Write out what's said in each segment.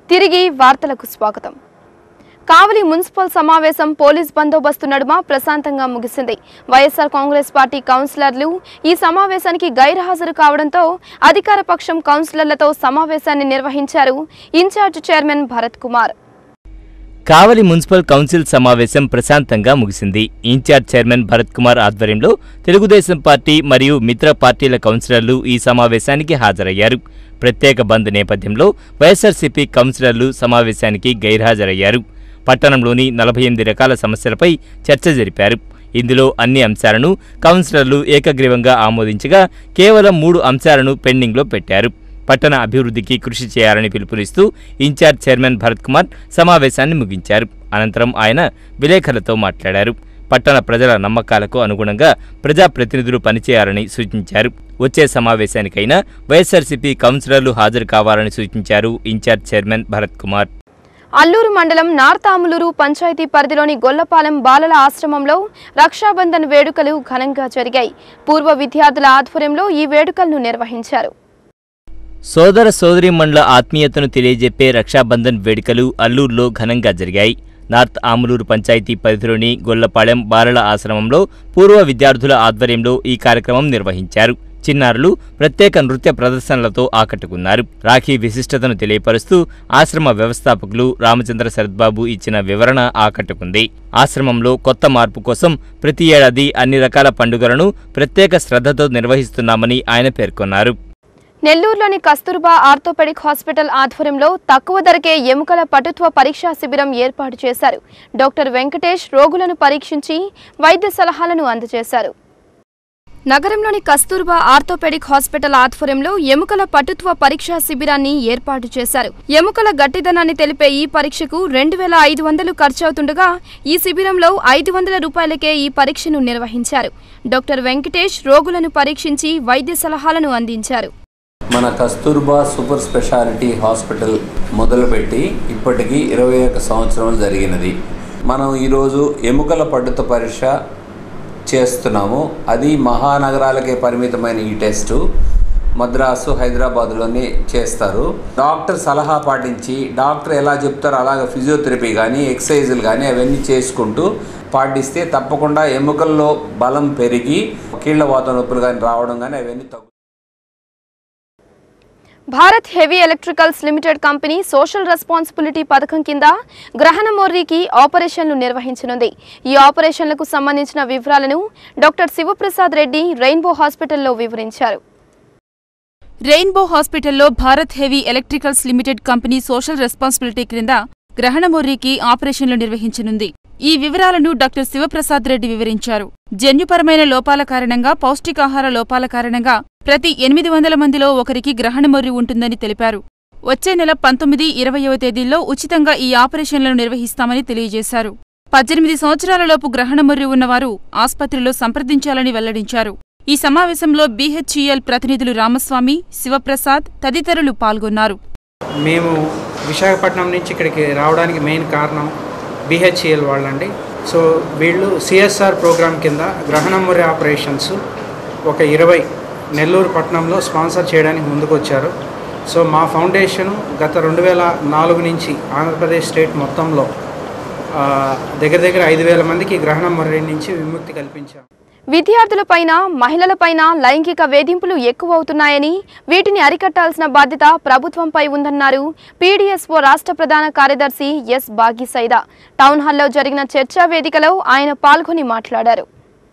తిరిగి వార్తలకు స్వాగతం కావలి మున్సిపల్ సమావేశం పోలీస్ బందోబస్తు నడుమ ప్రశాంతంగా ముగిసింది వైఎస్ఆర్ కాంగ్రెస్ పార్టీ కౌన్సిలర్లు ఈ సమావేశానికి గైర్హాజరు కావడంతో అధికార పక్షం కౌన్సిలర్లతో సమావేశాన్ని నిర్వహించారు incharge chairman Bharat Kumar Kavali municipal council సమావేశం ప్రశాంతంగా ముగిసింది ఇన్ఛార్జ్ చైర్మన్ భరత్ కుమార్ ఆధ్వర్యంలో తెలుగుదేశం పార్టీ మరియు మిత్ర పార్టీల కౌన్సిలర్లు ఈ సమావేశానికి హాజరయ్యారు ప్రత్యేక బంద్ నేపథ్యంలో వైఎస్ఆర్సీపీ కౌన్సిలర్లు సమావేశానికి గైర్హాజరయ్యారు పట్టణంలోని నలభై ఎనిమిది రకాల సమస్యలపై చర్చ జరిపారు ఇందులో అన్ని అంశాలను కౌన్సిలర్లు ఏకగ్రీవంగా ఆమోదించగా కేవలం మూడు అంశాలను పెండింగ్లో పెట్టారు పట్టణ అభివృద్ధికి కృషి చేయాలని పిలుపునిస్తూ ఇన్ఛార్జ్ చైర్మన్ భరత్ కుమార్ సమావేశాన్ని ముగించారు అనంతరం ఆయన విలేకరులతో మాట్లాడారు పట్టణ ప్రజల నమ్మకాలకు అనుగుణంగా ప్రజాప్రతినిధులు పనిచేయాలని సూచించారు వచ్చే సమావేశానికైనా వైఎస్ఆర్సీపీ కౌన్సిలర్లు హాజరు కావాలని సూచించారు ఇన్ఛార్జ్ చైర్మన్ భరత్ కుమార్ అల్లూరు మండలం నార్త్ ఆములూరు పంచాయతీ పరిధిలోని గొల్లపాలెం బాలల ఆశ్రమంలో రక్షాబంధన్ వేడుకలు ఘనంగా జరిగాయి పూర్వ విద్యార్థుల ఆధ్వర్యంలో ఈ వేడుకలను నిర్వహించారు సోదర సోదరీమణుల ఆత్మీయతను తెలియజెప్పే రక్షాబంధన్ వేడుకలు అల్లూరులో ఘనంగా జరిగాయి నార్త్ ఆములూరు పంచాయతీ పరిధిలోని గొల్లపాలెం బాలల ఆశ్రమంలో పూర్వ విద్యార్థుల ఆధ్వర్యంలో ఈ కార్యక్రమం నిర్వహించారు చిన్నారులు ప్రత్యేక నృత్య ప్రదర్శనలతో ఆకట్టుకున్నారు రాఖీ విశిష్టతను తెలియపరుస్తూ ఆశ్రమ వ్యవస్థాపకులు రామచంద్ర శరత్బాబు ఇచ్చిన వివరణ ఆకట్టుకుంది ఆశ్రమంలో కొత్త మార్పు కోసం ప్రతి ఏడాది అన్ని రకాల పండుగలను ప్రత్యేక శ్రద్ధతో నిర్వహిస్తున్నామని ఆయన పేర్కొన్నారు నెల్లూరులోని కస్తూర్బా ఆర్థోపెడిక్ హాస్పిటల్ ఆధ్వర్యంలో తక్కువ ధరకే ఎముకల పటుత్వ పరీక్షా శిబిరం ఏర్పాటు చేశారు డాక్టర్ వెంకటేష్ రోగులను పరీక్షించి వైద్య సలహాలను అందజేశారు నగరంలోని కస్తూర్బా ఆర్థోపెడిక్ హాస్పిటల్ ఆధ్వర్యంలో ఎముకల పటుత్వ పరీక్షా శిబిరాన్ని ఏర్పాటు చేశారు ఎముకల గట్టిదనాన్ని తెలిపే ఈ పరీక్షకు రెండు వేల ఐదు వందలు ఖర్చవుతుండగా ఈ శిబిరంలో ఐదు వందల రూపాయలకే ఈ పరీక్షను నిర్వహించారు డాక్టర్ వెంకటేష్ రోగులను పరీక్షించి వైద్య సలహాలను అందించారు మన కస్తూర్బా సూపర్ స్పెషాలిటీ హాస్పిటల్ మొదలుపెట్టి ఇప్పటికీ ఇరవై ఒక సంవత్సరం జరిగినది మనం ఈరోజు ఎముకల పడ్డుత పరీక్ష చేస్తున్నాము అది మహానగరాలకే పరిమితమైన ఈ టెస్టు మద్రాసు హైదరాబాద్లోనే చేస్తారు డాక్టర్ సలహా పాటించి డాక్టర్ ఎలా చెప్తారో అలాగ ఫిజియోథెరపీ కానీ ఎక్సర్సైజులు కానీ అవన్నీ చేసుకుంటూ పాటిస్తే తప్పకుండా ఎముకల్లో బలం పెరిగి కీళ్ళ వాత నొప్పులు కానీ రావడం కానీ అవన్నీ తగ్గు Bharat heavy electricals limited company social responsibility పథకం కింద గ్రహణ మొర్రికి ఆపరేషన్లు నిర్వహించనుంది ఈ ఆపరేషన్లకు సంబంధించిన వివరాలను డాక్టర్ శివప్రసాద్ రెడ్డి రెయిన్బో హాస్పిటల్లో వివరించారు రెయిన్బో హాస్పిటల్లో Bharat heavy electricals limited company social responsibility క్రింద గ్రహణమొర్రికి ఆపరేషన్లు నిర్వహించనుంది ఈ వివరాలను డాక్టర్ శివప్రసాద్ రెడ్డి వివరించారు జన్యుపరమైన లోపాల కారణంగా పౌష్టికాహార లోపాల కారణంగా ప్రతి ఎనిమిది వందల మందిలో ఒకరికి గ్రహణమొర్రి ఉంటుందని తెలిపారు వచ్చే నెల పంతొమ్మిది ఇరవయవ తేదీల్లో ఉచితంగా ఈ ఆపరేషన్లను నిర్వహిస్తామని తెలియజేశారు పద్దెనిమిది సంవత్సరాలలోపు గ్రహణమొర్రి ఉన్నవారు ఆస్పత్రిలో సంప్రదించాలని వెల్లడించారు ఈ సమావేశంలో బీహెచ్ఈఎల్ ప్రతినిధులు రామస్వామి శివప్రసాద్ తదితరులు పాల్గొన్నారు మేము విశాఖపట్నం నుంచి ఇక్కడికి రావడానికి మెయిన్ కారణం బిహెచ్ఈఎల్ వాళ్ళండి సో వీళ్ళు సిఎస్ఆర్ ప్రోగ్రామ్ కింద గ్రహణం మురి ఆపరేషన్స్ ఒక ఇరవై నెల్లూరు పట్టణంలో స్పాన్సర్ చేయడానికి ముందుకు వచ్చారు సో మా ఫౌండేషను గత రెండు వేల నాలుగు నుంచి ఆంధ్రప్రదేశ్ స్టేట్ మొత్తంలో ఆ, దగ్గర దగ్గర ఐదు వేల మందికి గ్రహణం మురి నుంచి విముక్తి కల్పించాం విద్యార్థులపైన మహిళలపైన లైంగిక వేధింపులు ఎక్కువవుతున్నాయని వీటిని అరికట్టాల్సిన బాధ్యత ప్రభుత్వంపై ఉందన్నారు పీడీఎస్ఓ రాష్ట్ర ప్రధాన కార్యదర్శి ఎస్ బాగీసైదా టౌన్ హాల్లో జరిగిన చర్చా వేదికలో ఆయన పాల్గొని మాట్లాడారు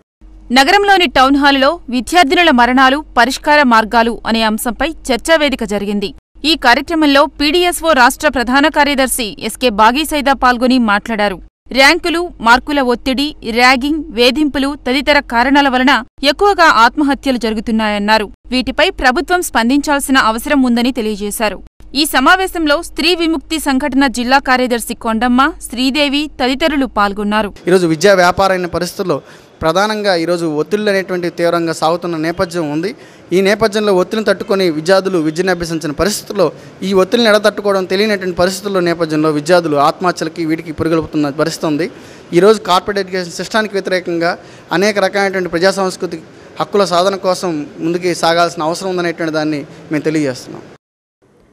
నగరంలోని టౌన్ హాలులో విద్యార్థినుల మరణాలు పరిష్కార మార్గాలు అనే అంశంపై చర్చావేదిక జరిగింది ఈ కార్యక్రమంలో పీడీఎస్ఓ రాష్ట్ర ప్రధాన కార్యదర్శి ఎస్కే బాగీసైదా పాల్గొని మాట్లాడారు ర్యాంకులు మార్కుల ఒత్తిడి ర్యాగింగ్ వేధింపులు తదితర కారణాల వలన ఎక్కువగా ఆత్మహత్యలు జరుగుతున్నాయన్నారు వీటిపై ప్రభుత్వం స్పందించాల్సిన అవసరం ఉందని తెలియజేశారు ఈ సమావేశంలో స్త్రీ విముక్తి సంఘటన జిల్లా కార్యదర్శి కొండమ్మ శ్రీదేవి తదితరులు పాల్గొన్నారు ఈరోజు విద్యా వ్యాపారమైన పరిస్థితుల్లో ప్రధానంగా ఈరోజు ఒత్తిళ్ళు అనేటువంటి తీవ్రంగా సాగుతున్న నేపథ్యం ఉంది ఈ నేపథ్యంలో ఒత్తిడిని తట్టుకొని విద్యార్థులు విద్యను అభ్యసించిన పరిస్థితుల్లో ఈ ఒత్తిడిని ఎడతట్టుకోవడం తెలియనటువంటి పరిస్థితుల్లో నేపథ్యంలో విద్యార్థులు ఆత్మహత్యలకి వీటికి పురుగొల్పుతున్న పరిస్థితి ఉంది ఈరోజు కార్పొరేట్ ఎడ్యుకేషన్ సిస్టానికి వ్యతిరేకంగా అనేక రకమైనటువంటి ప్రజా సంస్కృతి హక్కుల సాధన కోసం ముందుకు సాగాల్సిన అవసరం ఉందనేటువంటి దాన్ని మేము తెలియజేస్తున్నాం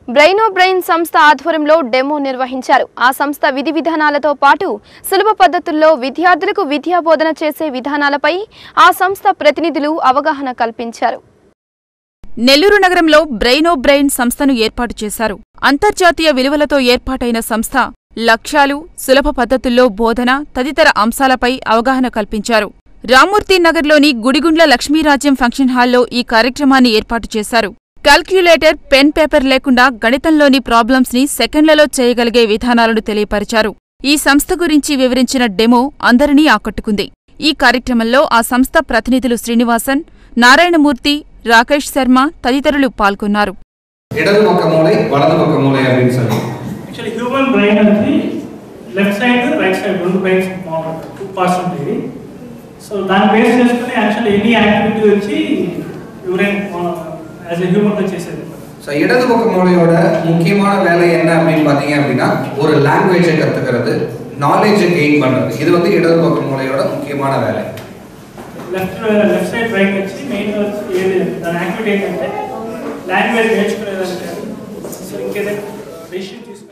బ్రెయినో బ్రెయిన్ సంస్థ ఆధ్వర్యంలో డెమో నిర్వహించారు ఆ సంస్థ విధి విధానాలతో పాటు సులభ పద్ధతుల్లో విద్యార్థులకు విద్యా బోధన చేసే విధానాలపై ఆ సంస్థ ప్రతినిధులు అవగాహన కల్పించారు నెల్లూరు నగరంలో బ్రెయినో బ్రెయిన్ సంస్థను ఏర్పాటు చేశారు అంతర్జాతీయ విలువలతో ఏర్పాటైన సంస్థ లక్ష్యాలు సులభ పద్ధతుల్లో బోధన తదితర అంశాలపై అవగాహన కల్పించారు రామ్మూర్తి నగర్లోని గుడిగుండ్ల లక్ష్మీరాజ్యం ఫంక్షన్ హాల్లో ఈ కార్యక్రమాన్ని ఏర్పాటు చేశారు కాల్క్యులేటర్ పెన్ పేపర్ లేకుండా గణితంలోని ప్రాబ్లమ్స్ ని సెకండ్లలో చేయగలిగే విధానాలను తెలియపరిచారు ఈ సంస్థ గురించి వివరించిన డెమో అందరినీ ఆకట్టుకుంది ఈ కార్యక్రమంలో ఆ సంస్థ ప్రతినిధులు శ్రీనివాసన్ నారాయణమూర్తి రాకేష్ శర్మ తదితరులు పాల్గొన్నారు இடது பக்க மூளை வலது பக்க மூளை அப்படின்னு சொல்லி యాక్చువల్లీ హ్యూమన్ బ్రెయిన్ అనేది లెఫ్ట్ సైడ్ రైట్ సైడ్ రెండు బ్రెయిన్స్ టూ పార్ట్స్ ఉంటాయి సో దాన్ని బేస్ చేసుకుని యాక్చువల్లీ ఎనీ యాక్టివిటీ వచ్చి ఎవరైనా యాజ్ ఎ హ్యూమన్గా చేసేది ஸோ இடது பக்க மூளையோட முக்கியமான வேலை என்ன அப்படின்னு பார்த்தீங்க அப்படின்னா ஒரு லாங்குவேஜை கற்றுக்கிறது நாலேஜை கெயின் பண்ணுறது இது வந்து இடது பக்க மூளையோட முக்கியமான வேலை లెఫ్ట్ లెఫ్ట్ సైడ్ బ్రెయిన్ వచ్చి మెయిన్ వచ్చి ఏది దాని యాక్టివిటీ ఏంటంటే లాంగ్వేజ్ నేర్చుకునేదానికి సో ఇంకేదైనా డెసిషన్ తీసుకునే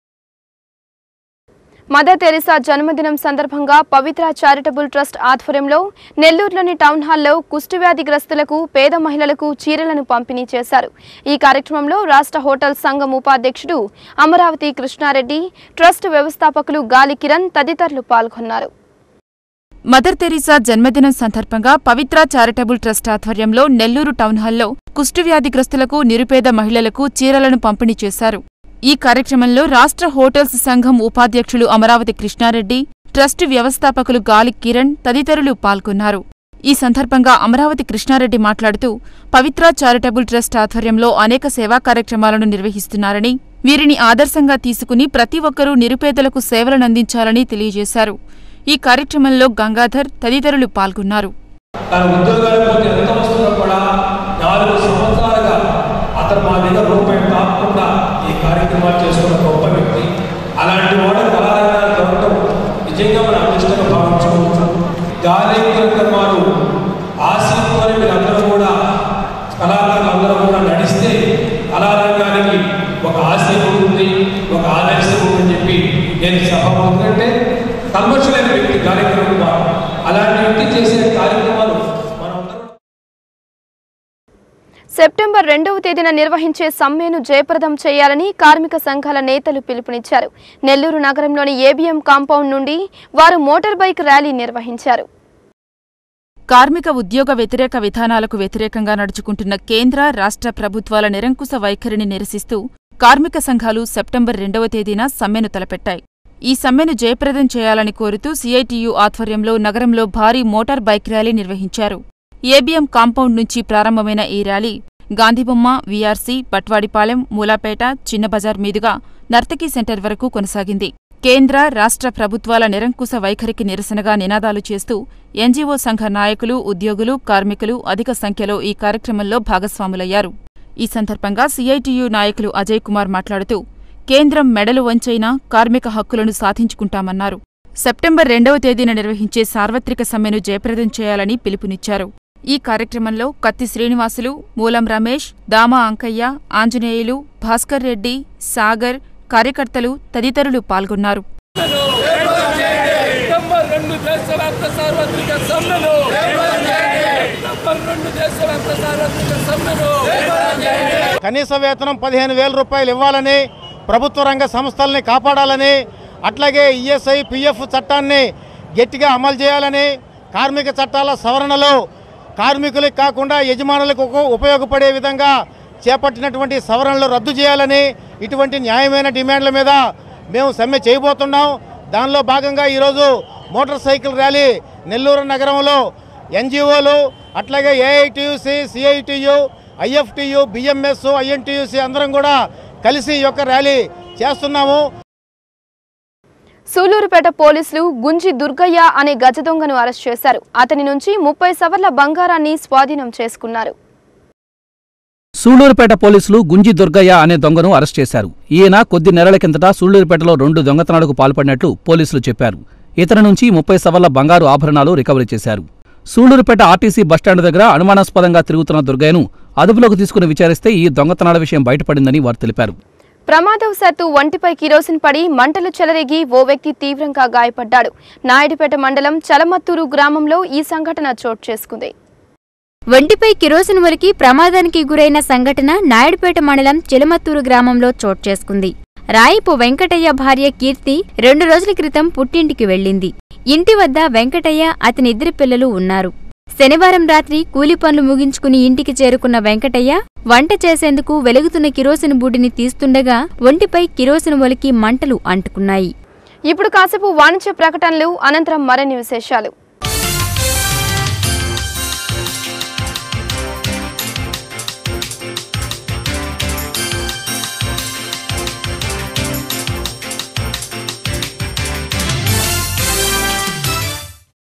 మదర్ తెరిసా జన్మదినం సందర్భంగా పవిత్ర చారిటబుల్ ట్రస్ట్ ఆధ్వర్యంలో నెల్లూరులోని టౌన్ హాల్లో కుష్ఠవ్యాధిగ్రస్తులకు పేద మహిళలకు చీరలను పంపిణీ చేశారు ఈ కార్యక్రమంలో రాష్ట్ర హోటల్ సంఘం ఉపాధ్యక్షుడు అమరావతి కృష్ణారెడ్డి ట్రస్ట్ వ్యవస్థాపకులు గాలి కిరణ్ తదితరులు పాల్గొన్నారు మదర్ తెరీసా జన్మదినం సందర్భంగా పవిత్ర చారిటబుల్ ట్రస్ట్ ఆధ్వర్యంలో నెల్లూరు టౌన్హాల్లో కుష్ఠవ్యాధిగ్రస్తులకు నిరుపేద మహిళలకు చీరలను పంపిణీ చేశారు ఈ కార్యక్రమంలో రాష్ట్ర హోటల్స్ సంఘం ఉపాధ్యక్షులు అమరావతి కృష్ణారెడ్డి ట్రస్ట్ వ్యవస్థాపకులు గాలి కిరణ్ తదితరులు పాల్గొన్నారు ఈ సందర్భంగా అమరావతి కృష్ణారెడ్డి మాట్లాడుతూ పవిత్ర చారిటబుల్ ట్రస్ట్ ఆధ్వర్యంలో అనేక సేవా కార్యక్రమాలను నిర్వహిస్తున్నారని వీరిని ఆదర్శంగా తీసుకుని ప్రతి ఒక్కరూ నిరుపేదలకు సేవలనందించాలని తెలియజేశారు ఈ కార్యక్రమంలో గంగాధర్ తదితరులు పాల్గొన్నారు తన ఉద్యోగాలు పోతే ఎంత వస్తుందో కూడా నాలుగు సంవత్సరాలుగా అతను మా దగ్గర రూపాయి కాకుండా ఈ కార్యక్రమాలు చేసుకున్న గొప్ప వ్యక్తి అలాంటి వాడు కళారంగాలు దొరకడం నిజంగా మనం అదృష్టంగా భావించుకోవచ్చు గాలి కార్యక్రమాలు ఆశయంతోనే మీరందరూ కూడా కళాకారులందరూ కూడా నడిస్తే కళారంగానికి ఒక ఆశయం ఉంటుంది ఒక ఆదర్శం ఉందని చెప్పి నేను సభ ఎందుకంటే కల్మషులైన వ్యక్తి కార్యక్రమం వారు అలాంటి వ్యక్తి చేసే కార్యక్రమాలు మనమందరం సెప్టెంబర్ రెండవ తేదీన నిర్వహించే సమ్మెను జయప్రదం చేయాలని కార్మిక సంఘాల నేతలు పిలుపునిచ్చారు నెల్లూరు నగరంలోని ఏబీఎం కాంపౌండ్ నుండి వారు మోటార్ బైక్ ర్యాలీ నిర్వహించారు కార్మిక ఉద్యోగ వ్యతిరేక విధానాలకు వ్యతిరేకంగా నడుచుకుంటున్న కేంద్ర రాష్ట్ర ప్రభుత్వాల నిరంకుశ వైఖరిని నిరసిస్తూ కార్మిక సంఘాలు సెప్టెంబర్ రెండవ తేదీన సమ్మెను తలపెట్టాయి ఈ సమ్మెను జయప్రదం చేయాలని కోరుతూ సిఐటియు ఆధ్వర్యంలో నగరంలో భారీ మోటార్ బైక్ ర్యాలీ నిర్వహించారు ఏబీఎం కాంపౌండ్ నుంచి ప్రారంభమైన ఈ ర్యాలీ గాంధీబొమ్మ వీఆర్సీ పట్వాడిపాలెం మూలాపేట చిన్నబజార్ మీదుగా నర్తకీ సెంటర్ వరకు కొనసాగింది కేంద్ర రాష్ట్ర ప్రభుత్వాల నిరంకుశ వైఖరికి నిరసనగా నినాదాలు చేస్తూ ఎన్జీఓ సంఘ నాయకులు ఉద్యోగులు కార్మికులు అధిక సంఖ్యలో ఈ కార్యక్రమంలో భాగస్వాములయ్యారు ఈ సందర్భంగా సిఐటియు నాయకులు అజయ్ కుమార్ మాట్లాడుతూ కేంద్రం మెడలు వంచైనా కార్మిక హక్కులను సాధించుకుంటామన్నారు సెప్టెంబర్ రెండవ తేదీన నిర్వహించే సార్వత్రిక సమ్మెను జయప్రదం చేయాలని పిలుపునిచ్చారు ఈ కార్యక్రమంలో కత్తి శ్రీనివాసులు మూలం రమేష్ దామా అంకయ్య ఆంజనేయులు భాస్కర్ రెడ్డి సాగర్ కార్యకర్తలు తదితరులు పాల్గొన్నారు నంబర్ రెండు దేశవ్యాప్త సార్వత్రిక సమ్మెను నంబర్ రెండు దేశవ్యాప్త సార్వత్రిక సమ్మెను కనీస వేతనం పదిహేను వేల రూపాయలు ఇవ్వాలని ప్రభుత్వ రంగ సంస్థల్ని కాపాడాలని అట్లాగే ఈఎస్ఐ పిఎఫ్ చట్టాన్ని గట్టిగా అమలు చేయాలని కార్మిక చట్టాల సవరణలో కార్మికులకు కాకుండా యజమానులకు ఉప- ఉపయోగపడే విధంగా చేపట్టినటువంటి సవరణలు రద్దు చేయాలని ఇటువంటి న్యాయమైన డిమాండ్ల మీద మేము సమ్మె చేయబోతున్నాం దానిలో భాగంగా ఈరోజు మోటార్ సైకిల్ ర్యాలీ నెల్లూరు నగరంలో ఎన్జిఓలు అట్లాగే AITUC CITU IFTU BMS INTUC అందరం కూడా కలిసి ఈ యొక్క ర్యాలీ చేస్తున్నాము సూలూరుపేట పోలీసులు గుంజి దుర్గయ్య అనే గజ దొంగను అరెస్ట్ చేశారు అతని నుంచి ముప్పై సవర్ల బంగారాన్ని స్వాధీనం చేసుకున్నారు సూళ్లూరుపేట పోలీసులు గుంజి దుర్గయ్య అనే దొంగను అరెస్ట్ చేశారు ఈయన కొద్ది నెలల కిందట సూళ్లూరుపేటలో రెండు దొంగతనాలకు పాల్పడినట్లు పోలీసులు చెప్పారు ఇతని నుంచి ముప్పై సవర్ల బంగారు ఆభరణాలు రికవరీ చేశారు సూళ్లూరుపేట ఆర్టీసీ బస్టాండ్ దగ్గర అనుమానాస్పదంగా తిరుగుతున్న దుర్గయ్యను అదుపులోకి తీసుకుని విచారిస్తే ఈ దొంగతనాల విషయం బయటపడిందని వారు తెలిపారు ప్రమాదవశాత్తు ఒంటిపై కిరోసిన్ పడి మంటలు చెలరేగి ఓ వ్యక్తి తీవ్రంగా గాయపడ్డాడు నాయుడుపేట మండలం చలమత్తూరు గ్రామంలో ఈ సంఘటన చోటు చేసుకుంది ఒంటిపై కిరోసిన్ ఒలికి ప్రమాదానికి గురైన సంఘటన నాయుడుపేట మండలం చిలమత్తూరు గ్రామంలో చోటు చేసుకుంది రాయిపు వెంకటయ్య భార్య కీర్తి రెండు రోజుల క్రితం పుట్టింటికి వెళ్ళింది ఇంటి వద్ద వెంకటయ్య అతని ఇద్దరి పిల్లలు ఉన్నారు శనివారం రాత్రి కూలి పనులు ముగించుకుని ఇంటికి చేరుకున్న వెంకటయ్య వంట చేసేందుకు వెలుగుతున్న కిరోసిన్ బూడిని తీస్తుండగా ఒంటిపై కిరోసిన్ ఒలికి మంటలు అంటుకున్నాయి ఇప్పుడు కాసేపు వాణిజ్య ప్రకటనలు అనంతరం మరిన్ని విశేషాలు